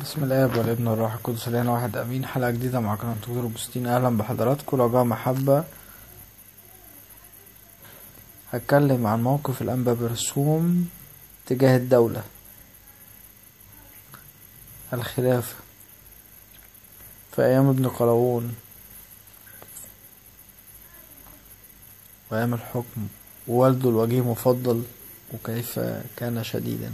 بسم الله والابن والروح القدس الان واحد امين حلقه جديده مع قناه دكتور بوستين اهلا بحضراتكم رجاء محبه هتكلم عن موقف الانبا برسوم تجاه الدوله الخلافه في ايام ابن قلاوون وايام الحكم ووالده الوجيه مفضل وكيف كان شديدا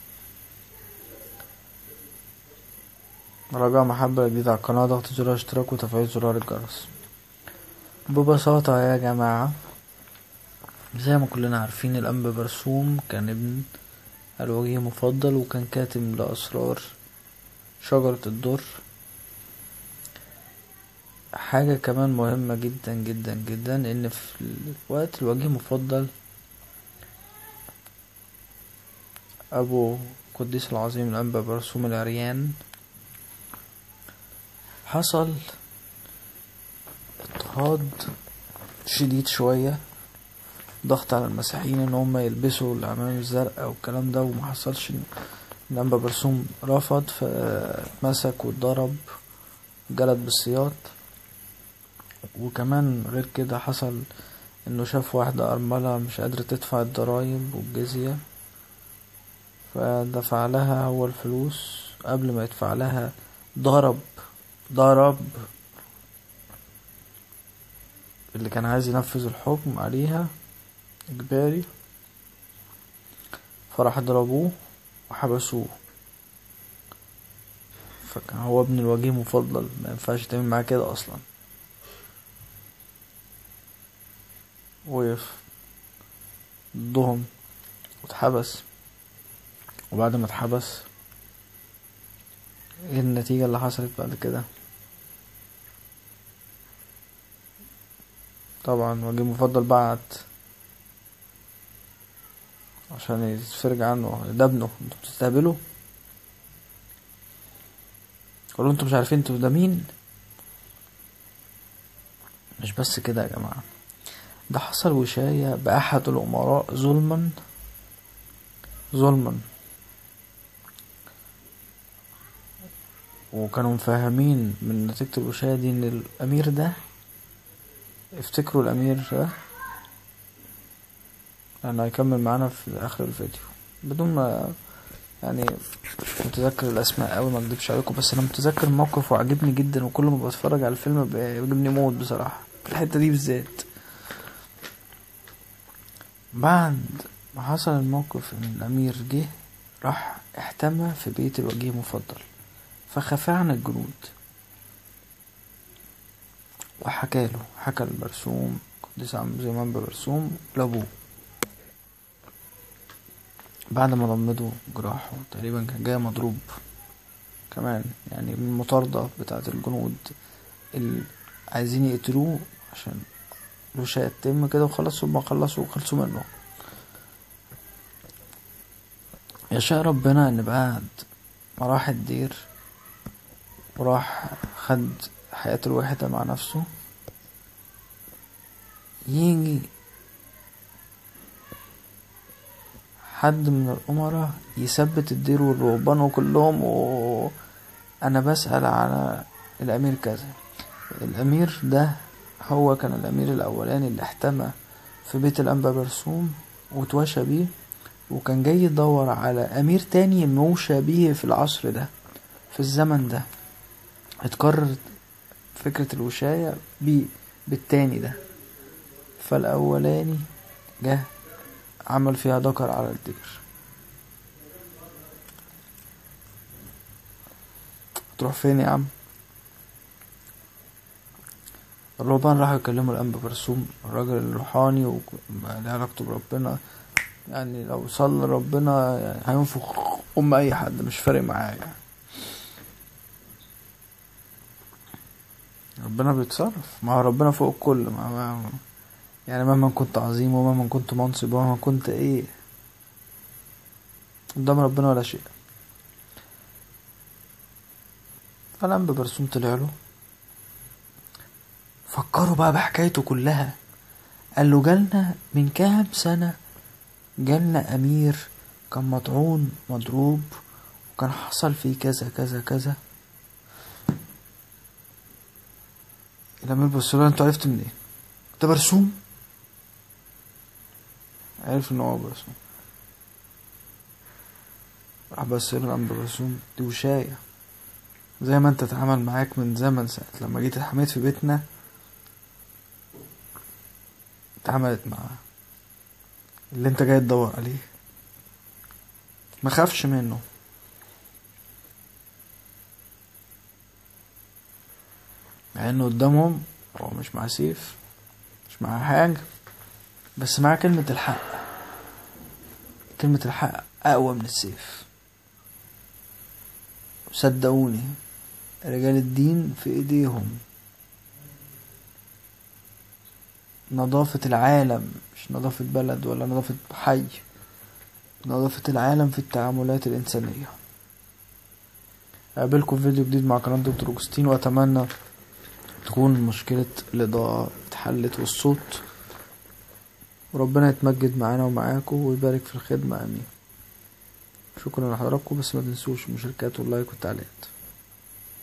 رجاء محبة جديدة على القناة ضغط زرار اشتراك وتفعيل زرار الجرس ببساطة يا جماعة زي ما كلنا عارفين الأنبا برسوم كان ابن الوجيه مفضل وكان كاتم لأسرار شجرة الدر حاجة كمان مهمة جدا جدا جدا إن في الوقت الوجيه مفضل أبو قديس العظيم الأنبا برسوم العريان حصل اضطهاد شديد شوية ضغط على المسيحيين ان هم يلبسوا العمامة الزرقاء والكلام ده وما حصلش ان الانبا برسوم رفض فاتمسك واتضرب جلد بالسياط وكمان غير كده حصل انه شاف واحدة ارملة مش قادرة تدفع الضرايب والجزية فدفع لها هو الفلوس قبل ما يدفع لها ضرب ضرب اللي كان عايز ينفذ الحكم عليها إجباري فراح ضربوه وحبسوه فكان هو ابن الوجيه مفضل ما ينفعش تعمل معاه كده أصلا وقف ضدهم واتحبس وبعد ما اتحبس ايه النتيجة اللي حصلت بعد كده طبعا وجه مفضل بعت عشان يتفرج عنه ده ابنه انتوا بتستهبلوا قالوا انتوا مش عارفين انتوا ده مين مش بس كده يا جماعة ده حصل وشاية بأحد الأمراء ظلما ظلما وكانوا مفهمين من نتيجة الوشاية دي ان الامير ده افتكروا الامير ده لانه هيكمل معانا في اخر الفيديو بدون ما يعني متذكر الاسماء اوي ما اكدبش عليكم بس انا متذكر الموقف وعجبني جدا وكل ما بتفرج على الفيلم بيعجبني موت بصراحة في الحتة دي بالذات بعد ما حصل الموقف ان الامير جه راح احتمى في بيت الوجيه مفضل فخفى عن الجنود وحكى له حكى البرسوم قديس عم زي ما برسوم لابوه بعد ما ضمده جراحه تقريبا كان جاي مضروب كمان يعني من المطاردة بتاعة الجنود اللي عايزين يقتلوه عشان الوشاية تتم كده وخلصوا ما خلصوا وخلصوا منه يشاء ربنا ان بعد ما راح الدير وراح خد حياته الوحدة مع نفسه يجي حد من الأمراء يثبت الدير والرهبان كلهم وأنا بسأل على الأمير كذا الأمير ده هو كان الأمير الأولاني اللي احتمى في بيت الأنبا برسوم وتوشى بيه وكان جاي يدور على أمير تاني موشى بيه في العصر ده في الزمن ده اتكرر فكرة الوشاية بالتاني ده فالأولاني جه عمل فيها ذكر على الدير تروح فين يا عم الرهبان راحوا يكلموا الأنبا برسوم الراجل الروحاني وليه علاقته بربنا يعني لو صلى ربنا يعني هينفخ أم أي حد مش فارق معاه يعني ربنا بيتصرف ما هو ربنا فوق الكل ما ما يعني مهما كنت عظيم ومهما كنت منصب ومهما كنت ايه قدام ربنا ولا شيء فالأنبا برسوم طلع له فكروا بقى بحكايته كلها قال له جالنا من كام سنة جالنا أمير كان مطعون مضروب كان حصل فيه كذا كذا كذا الأمير بص له انتوا عرفتوا منين ده برسوم عرف ان هو برسوم راح بص له الأمير برسوم دي وشاية زي ما انت اتعامل معاك من زمن ساعة لما جيت اتحميت في بيتنا اتعملت معاه اللي انت جاي تدور عليه ما خافش منه مع انه قدامهم هو مش مع سيف مش مع حاجة بس مع كلمة الحق كلمة الحق أقوى من السيف صدقوني رجال الدين في ايديهم نظافة العالم مش نظافة بلد ولا نظافة حي نظافة العالم في التعاملات الإنسانية أقابلكم في فيديو جديد مع قناة دكتور أوجستين وأتمنى تكون مشكلة الإضاءة اتحلت والصوت وربنا يتمجد معانا ومعاكم ويبارك في الخدمة آمين شكرا لحضراتكم بس ما تنسوش مشاركات واللايك والتعليقات